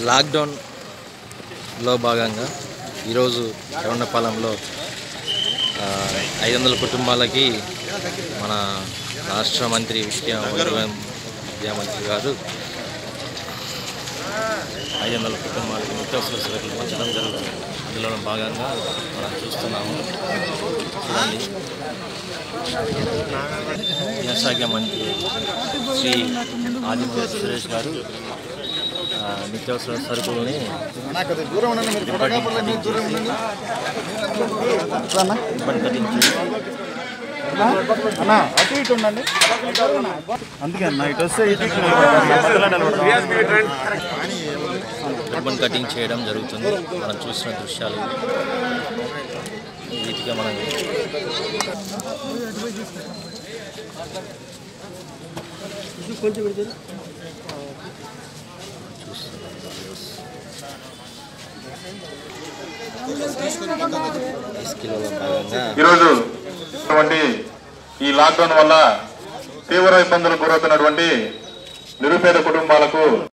లాక్డౌన్లో భాగంగా ఈరోజు ఎర్రన్నపాలెంలో ఆ, ఐదు వందల కుటుంబాలకి మన రాష్ట్ర మంత్రి విద్యా విద్యా మంత్రి గారు ఐదు వందల కుటుంబాలకి నిత్యావసర సరుకులు పంచడం జరుగుతుంది అందులో భాగంగా మనం చూస్తున్నాము చూడండి విద్యాశాఖ మంత్రి శ్రీ ఆదిత్య సురేష్ గారు ఆ, నిత్యావసర సరుకుల్ని రిబ్బన్ కటింగ్ అన్న అటు ఇటు ఉండండి అందుకే అన్న ఇటు వస్తే ఇటు ఇటు మధ్యలో నిలబడతాం. రిబ్బన్ కటింగ్ చేయడం జరుగుతుంది మనం చూసిన దృశ్యాలు ఇవి. వీటిగా మనం కిలోల భాగంగా ఈరోజు ఉన్నటువంటి ఈ లాక్డౌన్ వల్ల తీవ్ర ఇబ్బందులకు గురవుతున్నటువంటి నిరుపేద కుటుంబాలకు